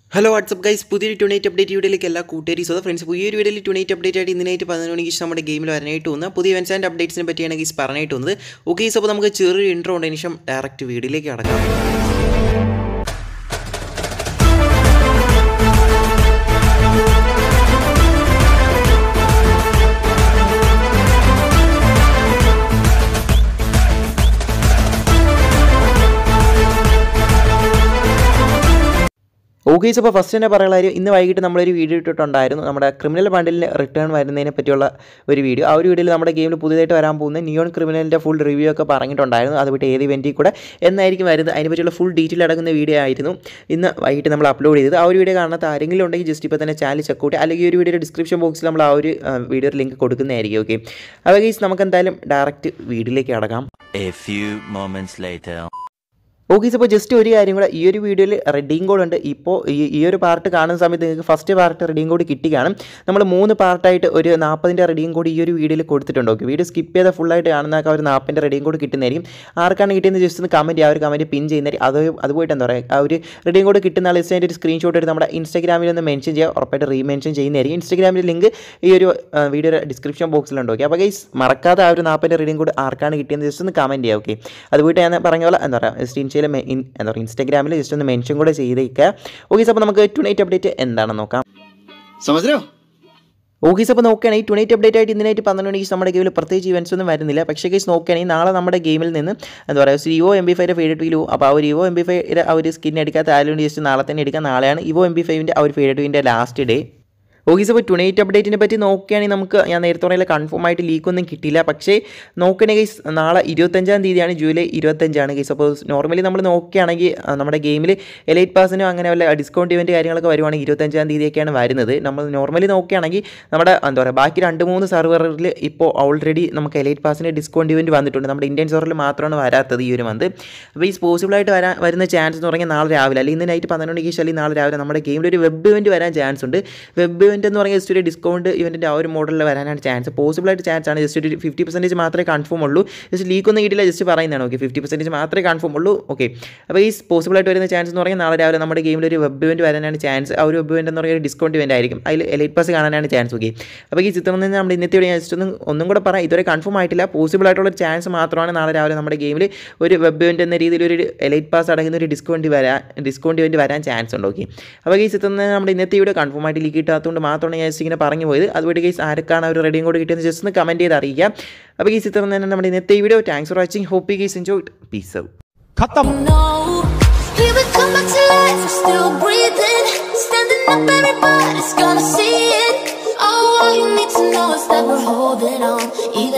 Hello WhatsApp guys പുതിയൊരു ട്യൂണേറ്റ് update വീഡിയോയിലേക്ക് എല്ലാ കൂട്ടുകാരി സോ ഫ്രണ്ട്സ് പുതിയൊരു വീഡിയോയിൽ ട്യൂണേറ്റ് അപ്ഡേറ്റ് ആയിട്ട് ഇന്നേറ്റ് പതിനൊന്ന് മണിക്ക് ശേഷം നമ്മുടെ ഗെയിമിൽ വരാനായിട്ട് വന്ന പുതിയ ഇവൻസ് ആൻഡ് അപ്ഡേറ്റ്സിനെ പറ്റിയാണ് ഗീസ് പറഞ്ഞിട്ട് വന്നത് ഓക്കെ ഗീസ് അപ്പോൾ നമുക്ക് ചെറിയൊരു ഇൻട്രോ ഉണ്ടതിന് ശേഷം ഡയറക്റ്റ് വീഡിയോയിലേക്ക് കടക്കാം ഓക്കെ അപ്പോൾ ഫസ്റ്റ് തന്നെ പറയാനുള്ള കാര്യം ഇന്ന് വൈകിട്ട് നമ്മളൊരു വീഡിയോ ഇട്ടിട്ടുണ്ടായിരുന്നു നമ്മുടെ ക്രിമിനൽ ബണ്ടിലിന് റിട്ടേൺ വരുന്നതിനെ പറ്റിയുള്ള ഒരു വീഡിയോ ആ ഒരു വീഡിയോയിൽ നമ്മുടെ ഗെയിമിൽ പുതിയതായിട്ട് വരാൻ പോകുന്ന നിയോൺ ക്രിമിനലിൻ്റെ ഫുൾ റിവ്യൂ ഒക്കെ പറഞ്ഞിട്ടുണ്ടായിരുന്നു അത് വിട്ട് ഏത് ഇവൻറ്റിൽ കൂടെ എന്നായിരിക്കും വരുന്നത് അതിനെ പറ്റിയുള്ള ഫുൾ ഡീറ്റെയിൽ അടങ്ങുന്ന വീഡിയോ ആയിരുന്നു ഇന്ന് വൈകിട്ട് നമ്മൾ അപ്ലോഡ് ചെയ്തത് ആ ഒരു വീഡിയോ കാണാത്ത ആരെങ്കിലും ഉണ്ടെങ്കിൽ ജസ്റ്റ് ഇപ്പോൾ തന്നെ ചാനൽ ചെക്കൗട്ട് അല്ലെങ്കിൽ ഈ ഒരു വീഡിയോയുടെ ഡിസ്ക്രിപ്ഷൻ ബോക്സിൽ നമ്മൾ ആ ഒരു വീഡിയോ ലിങ്ക് കൊടുക്കുന്നതായിരിക്കും ഓക്കെ അപ്പോൾ ഗീസ് നമുക്ക് എന്തായാലും ഡയറക്റ്റ് വീഡിയോയിലേക്ക് അടക്കാം A few moments later. Okay അപ്പോൾ ജസ്റ്റ് ഒരു കാര്യം കൂടെ ഈ ഒരു വീഡിയോയിൽ റെഡിങ് കോഡ് ഉണ്ട് ഇപ്പോൾ ഈ ഈ ഒരു പാർട്ട് കാണുന്ന സമയത്ത് നിങ്ങൾക്ക് ഫസ്റ്റ് പാർട്ട് റെഡിങ് കോഡ് കിട്ടി കാണും നമ്മൾ മൂന്ന് പാർട്ടായിട്ട് ഒരു നാൽപ്പതിൻ്റെ റെഡിങ് കോഡ് ഈ ഒരു വീഡിയോയിൽ കൊടുത്തിട്ടുണ്ട് ഓക്കെ വീഡിയോ സ്കിപ്പ് ചെയ്ത ഫുള്ളായിട്ട് കാണുന്നതൊക്കെ ഒരു നാൽപ്പതിൻ്റെ റെഡിങ് കോഡ് കിട്ടുന്നതായിരിക്കും ആർക്കാണ് കിട്ടിയെന്ന് ജസ്റ്റ് ഒന്ന് കമൻറ്റ് ആ ഒരു കമൻറ്റ് പിൻ ചെയ്യുന്നതായിരിക്കും അത് അത് പോയിട്ട് എന്താ പറയുക ആ ഒരു റെഡിങ് കോഡ് കിട്ടുന്ന ആൾ ജസ്റ്റ് അതിൻ്റെ ഒരു സ്ക്രീൻഷോട്ട് എടുത്ത് നമ്മുടെ ഇൻസ്റ്റാഗ്രാമിൽ ഒന്ന് മെൻഷൻ ചെയ്യുക ഉറപ്പായിട്ട് റീമെൻഷൻ ചെയ്യുന്നതായിരിക്കും ഇൻസ്റ്റാഗ്രാമിൻ്റെ ലിങ്ക് ഈ ഒരു വീഡിയോ ഡിസ്ക്രിപ്ഷൻ ബോക്സിലുണ്ട് ഓക്കെ അപ്പോൾ ഗൈസ് മറക്കാതെ ആ ഒരു നാൽപ്പതിൻ്റെ റീഡിംഗ് കൂടെ ആർക്കാണ് കിട്ടിയെന്ന് ജസ്റ്റ് ഒന്ന് കമൻറ്റ് ചെയ്യുക ഓക്കെ അത് പോയിട്ട് ഞാൻ പറഞ്ഞ പോലെ എന്താ പറയുക ജസ്റ്റ് ഇൻസ്റ്റയിൽ എന്താ പറയുക ഇൻസ്റ്റാഗ്രാമിൽ ജസ്റ്റ് ഒന്ന് മെൻഷൻ കൂടെ ചെയ്തേക്കുക ഓക്കെ അപ്പോൾ നമുക്ക് ടുണൈറ്റ് അപ്ഡേറ്റ് എന്താണെന്ന് നോക്കാം समझ रहे हो ഓക്കെ അപ്പോൾ നോക്കുകയാണെങ്കിൽ ട്വൻറ്റി അപ്ഡേറ്റ് ആയിട്ട് ഇന്നേറ്റ് പന്ത്രണ്ട് മണിക്ക് നമ്മുടെ ഗെയിമിൽ പ്രത്യേകിച്ച് ഇവൻസ് ഒന്നും വരുന്നില്ല പക്ഷേ കേസ് നോക്കുകയാണെങ്കിൽ നാളെ നമ്മുടെ ഗെയിമിൽ നിന്ന് എന്താ പറയുക Evo M B five fade wheel അപ്പോൾ ആ ഒരു ഇവോ എം ബി ഫൈവ് ആ ഒരു സ്കിൻ എടുക്കാത്ത ആരും ജസ്റ്റ് നാളെ തന്നെ എടുക്കാം നാളെയാണ് ഇവോ എം ബി ഫൈവിൻ്റെ ആ ഒരു ഫേഡ് വീൻ്റെ ലാസ്റ്റ് ഡേ ഓക്കെ അപ്പോൾ ടുണൈറ്റ് അപ്ഡേറ്റിനെ പറ്റി നോക്കുകയാണെങ്കിൽ നമുക്ക് ഞാൻ നേരത്തെ പറഞ്ഞ കൺഫേം ആയിട്ട് ലീക്കൊന്നും കിട്ടിയില്ല പക്ഷേ നോക്കുകയാണെങ്കിൽ ഗൈസ് നാളെ ഇരുപത്തഞ്ചാം തീയതിയാണ് ജൂലൈ ഇരുപത്തഞ്ചാണ് ഗൈസ് അപ്പോൾ നോർമലി നമ്മൾ നോക്കുകയാണെങ്കിൽ ആ, നമ്മുടെ ഗെയിമിൽ എലൈറ്റ് പാസിനും അങ്ങനെ വല്ല ഡിസ്കൗണ്ട് ഇവൻറ്റ് കാര്യങ്ങളൊക്കെ വരുവാണെങ്കിൽ ഇരുപത്തഞ്ചാം തീയതിയൊക്കെയാണ് വരുന്നത് നമ്മൾ നോർമലി നോക്കുകയാണെങ്കിൽ നമ്മുടെ എന്താ പറയുക ബാക്കി രണ്ട് മൂന്ന് സെർവറിൽ ഇപ്പോൾ ഓൾറെഡി നമുക്ക് എലൈറ്റ് പാസിന് ഡിസ്കൗണ്ട് ഇവൻറ്റ് വന്നിട്ടുണ്ട് നമ്മുടെ ഇന്ത്യൻ സെർവറിൽ മാത്രമാണ് വരാത്തത് ഈ ഒരു മന്ത് അപ്പോൾ ഈ പോസിബിളായിട്ട് വരാൻ വരുന്ന ചാൻസ് എന്ന് പറഞ്ഞാൽ നാളെ രാവിലെ അല്ലെങ്കിൽ ഇന്ന് നൈറ്റ് പന്ത്രണ്ട് മണിക്ക് ശേഷം അല്ലെങ്കിൽ നാളെ രാവിലെ നമ്മുടെ ഗെയിമിൽ ഒരു വെബ് ഇവൻറ്റ് വരാൻ ചാൻസ് ഉണ്ട് വെബ് ഇവൻറ്റ് എന്ന് പറഞ്ഞാൽ ജസ്റ്റ് ഒരു ഡിസ്കൗണ്ട് ഇവൻറ്റിൻ്റെ ആ ഒരു മോഡലിൽ വരാനാണ് ചാൻസ് പോസിബിളായിട്ട് ചാൻസ് ആണ് ജസ്റ്റ് ഒരു ഫിഫ്റ്റി പെർസെൻറ്റേജ് മാത്രമേ കൺഫേം ഉള്ളൂ ജസ്റ്റ് ലീക്ക് ഒന്നും കിട്ടില്ല ജസ്റ്റ് പറയുന്നതാണ് ഓക്കെ ഫിഫ്റ്റി പെർസെൻറ്റേജ് മാത്രമേ കൺഫേം ഉള്ളൂ ഓക്കെ അപ്പോൾ ഈ പോസിബിളായിട്ട് വരുന്ന ചാൻസ് എന്ന് പറഞ്ഞാൽ നാളെ രാവിലെ നമ്മുടെ ഗെയിമിൽ ഒരു വെബ് ഇവൻറ്റ് വരാനാണ് ചാൻസ് ആ ഒരു വെബ് ഇവൻറ്റ് എന്ന് പറയുന്നത് ഡിസ്കൗണ്ട് ഇവൻറ്റ് ആയിരിക്കും അതിൽ എലൈറ്റ് പാസ് കാണാനാണ് ചാൻസ് ഓക്കെ അപ്പോൾ ഈ ചിത്രം നിന്ന് നമ്മുടെ ഇന്നത്തെ വീഡിയോ ജസ്റ്റ് ഒന്നും ഒന്നും കൂടെ പറയാം ഇതുവരെ കൺഫേം ആയിട്ടില്ല പോസിബിൾ ആയിട്ടുള്ള ഒരു ചാൻസ് മാത്രമാണ് നാളെ രാവിലെ നമ്മുടെ ഗെയിമിൽ ഒരു വെബ് ഇവൻറ്റ് എന്ന രീതിയിൽ ഒരു എലൈറ്റ് പാസ് അടങ്ങുന്ന ഒരു ഡിസ്കൗണ്ട് വരാൻ ഡിസ്കൗണ്ട് ഇവൻറ്റ് വരാൻ ചാൻസ് ഉണ്ട് ഓക്കെ അപ്പോൾ ഈ ചിത്രം നിന്ന് നമ്മുടെ ഇന്നത്തെ വീഡിയോ കൺഫേം ആയിട്ട് ലീക്ക് കിട്ടാത്തതുകൊണ്ട് മാത്രമാണ് ഞാൻ ജസ്റ്റ് ഇങ്ങനെ പറഞ്ഞു പോയത് അതുപോലെ കേസ് ആർക്കാണ് ഒരു റെഡിയും കൂടി കിട്ടിയെന്ന് ജസ്റ്റ് ഒന്ന് കമൻറ്റ് ചെയ്ത് അറിയിക്കാം അപ്പോൾ ഈ ചിത്രം തന്നെ നമ്മുടെ ഇന്നത്തെ video thanks for watching hope guys enjoy peace out No, here we come back to life. We're still breathing, standing up. Everybody's gonna see it. Oh, all you need to know is that we're holding on.